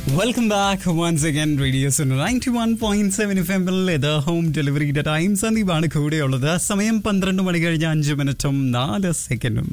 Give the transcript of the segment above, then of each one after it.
welcome back once again radios ninety one point seven F എമ്മിൽ ഇത് home ഡെലിവറിയുടെ time സന്ദീപാണ് കൂടെയുള്ളത് സമയം പന്ത്രണ്ട് മണി കഴിഞ്ഞ് അഞ്ച് മിനിറ്റും നാല് സെക്കൻഡും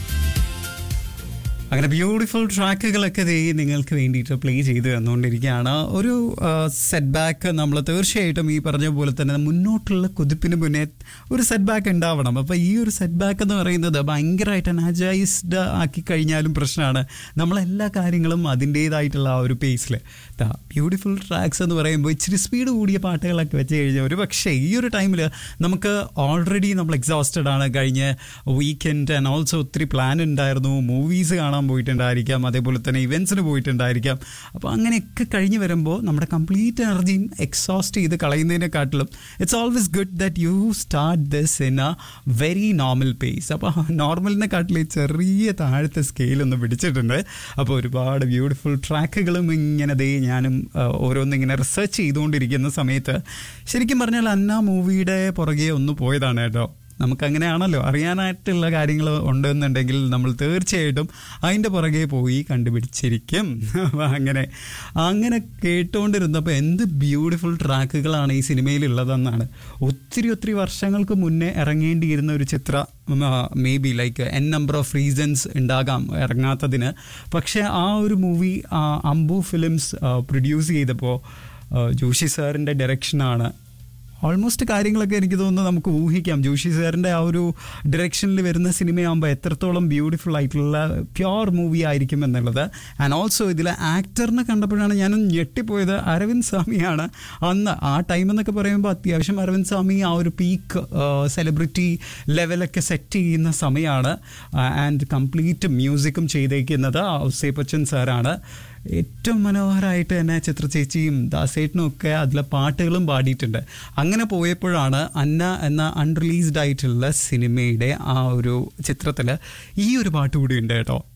അങ്ങനെ ബ്യൂട്ടിഫുൾ ട്രാക്കുകളൊക്കെ ദേ നിങ്ങൾക്ക് വേണ്ടിയിട്ട് പ്ലേ ചെയ്ത് തന്നുകൊണ്ടിരിക്കുകയാണ് ഒരു സെറ്റ് ബാക്ക് നമ്മൾ തീർച്ചയായിട്ടും ഈ പറഞ്ഞ പോലെ തന്നെ മുന്നോട്ടുള്ള കുതിപ്പിന് മുന്നേ ഒരു സെറ്റ് ബാക്ക് ഉണ്ടാവണം അപ്പോൾ ഈ ഒരു സെറ്റ് ബാക്ക് എന്ന് പറയുന്നത് ഭയങ്കരമായിട്ട് എനർജൈസ്ഡ് ആക്കി കഴിഞ്ഞാലും പ്രശ്നമാണ് നമ്മളെല്ലാ കാര്യങ്ങളും അതിൻ്റേതായിട്ടുള്ള ആ ഒരു പേസിൽ ബ്യൂട്ടിഫുൾ ട്രാക്സ് എന്ന് പറയുമ്പോൾ ഇച്ചിരി സ്പീഡ് കൂടിയ പാട്ടുകളൊക്കെ വെച്ച് കഴിഞ്ഞാൽ ഒരു പക്ഷേ ഈ ഒരു ടൈമിൽ നമുക്ക് ഓൾറെഡി നമ്മൾ എക്സോസ്റ്റഡ് ആണ് കഴിഞ്ഞ വീക്കെൻഡ് ആൻഡ് ഓൾസോ ഒത്തിരി പ്ലാൻ ഉണ്ടായിരുന്നു മൂവീസ് കാണാൻ പോയിട്ടുണ്ടായിരിക്കാം അതേപോലെ തന്നെ ഇവൻസിന് പോയിട്ടുണ്ടായിരിക്കാം അപ്പോൾ അങ്ങനെയൊക്കെ കഴിഞ്ഞ് വരുമ്പോൾ നമ്മുടെ കംപ്ലീറ്റ് എനർജിയും എക്സോസ്റ്റ് ചെയ്ത് കളയുന്നതിനെക്കാട്ടിലും it's always good that you start this in a very normal pace അപ്പോൾ നോർമലിനെക്കാട്ടിൽ ചെറിയ താഴത്തെ സ്കെയിൽ ഒന്ന് പിടിച്ചിട്ടുണ്ട് അപ്പോൾ ഒരുപാട് ബ്യൂട്ടിഫുൾ ട്രാക്കുകളും ഇങ്ങനെ ദേ ഞാനും ഓരോന്നിങ്ങനെ റിസർച്ച് ചെയ്തുകൊണ്ടിരിക്കുന്ന സമയത്ത് ശരിക്കും പറഞ്ഞാൽ അന്ന മൂവിയുടെ പുറകെ ഒന്ന് പോയതാണ് കേട്ടോ നമുക്കങ്ങനെയാണല്ലോ അറിയാനായിട്ടുള്ള കാര്യങ്ങൾ ഉണ്ടെന്നുണ്ടെങ്കിൽ നമ്മൾ തീർച്ചയായിട്ടും അതിൻ്റെ പുറകെ പോയി കണ്ടുപിടിച്ചിരിക്കും അങ്ങനെ അങ്ങനെ കേട്ടുകൊണ്ടിരുന്നപ്പോൾ എന്ത് ബ്യൂട്ടിഫുൾ ട്രാക്കുകളാണ് ഈ സിനിമയിലുള്ളതെന്നാണ് ഒത്തിരി ഒത്തിരി വർഷങ്ങൾക്ക് മുന്നേ ഇറങ്ങേണ്ടിയിരുന്ന ഒരു ചിത്ര maybe like N number of reasons ഉണ്ടാകാം ഇറങ്ങാത്തതിന് പക്ഷേ ആ ഒരു മൂവി അംബു ഫിലിംസ് പ്രൊഡ്യൂസ് ചെയ്തപ്പോൾ ജോഷി സാറിൻ്റെ ഡയറക്ഷനാണ് ഓൾമോസ്റ്റ് കാര്യങ്ങളൊക്കെ എനിക്ക് തോന്നുന്നു നമുക്ക് ഊഹിക്കാം ജോഷി സാറിൻ്റെ ആ ഒരു ഡയറക്ഷനിൽ വരുന്ന സിനിമയാകുമ്പോൾ എത്രത്തോളം ബ്യൂട്ടിഫുൾ ആയിട്ടുള്ള പ്യോർ മൂവി ആയിരിക്കും എന്നുള്ളത് ആൻഡ് ഓൾസോ ഇതിലെ ആക്ടറിനെ കണ്ടപ്പോഴാണ് ഞാനും ഞെട്ടിപ്പോയത് അരവിന്ദ് സ്വാമിയാണ് അന്ന് ആ ടൈം എന്നൊക്കെ പറയുമ്പോൾ അത്യാവശ്യം അരവിന്ദ് സ്വാമി ആ ഒരു പീക്ക് സെലിബ്രിറ്റി ലെവലൊക്കെ സെറ്റ് ചെയ്യുന്ന സമയമാണ് ആൻഡ് കംപ്ലീറ്റ് മ്യൂസിക്കും ചെയ്തേക്കുന്നത് ഔസേപ്പച്ചൻ സാറാണ് ഏറ്റവും മനോഹരമായിട്ട് തന്നെ ചിത്ര ചേച്ചിയും ദാസേട്ടനും ഒക്കെ അതിലെ പാട്ടുകളും പാടിയിട്ടുണ്ട് അങ്ങനെ പോയപ്പോഴാണ് അന്ന എന്ന അൺറിലീസ്ഡ് ആയിട്ടുള്ള സിനിമയുടെ ആ ഒരു ചിത്രത്തിൽ ഈ ഒരു പാട്ട് കൂടി ഉണ്ട് കേട്ടോ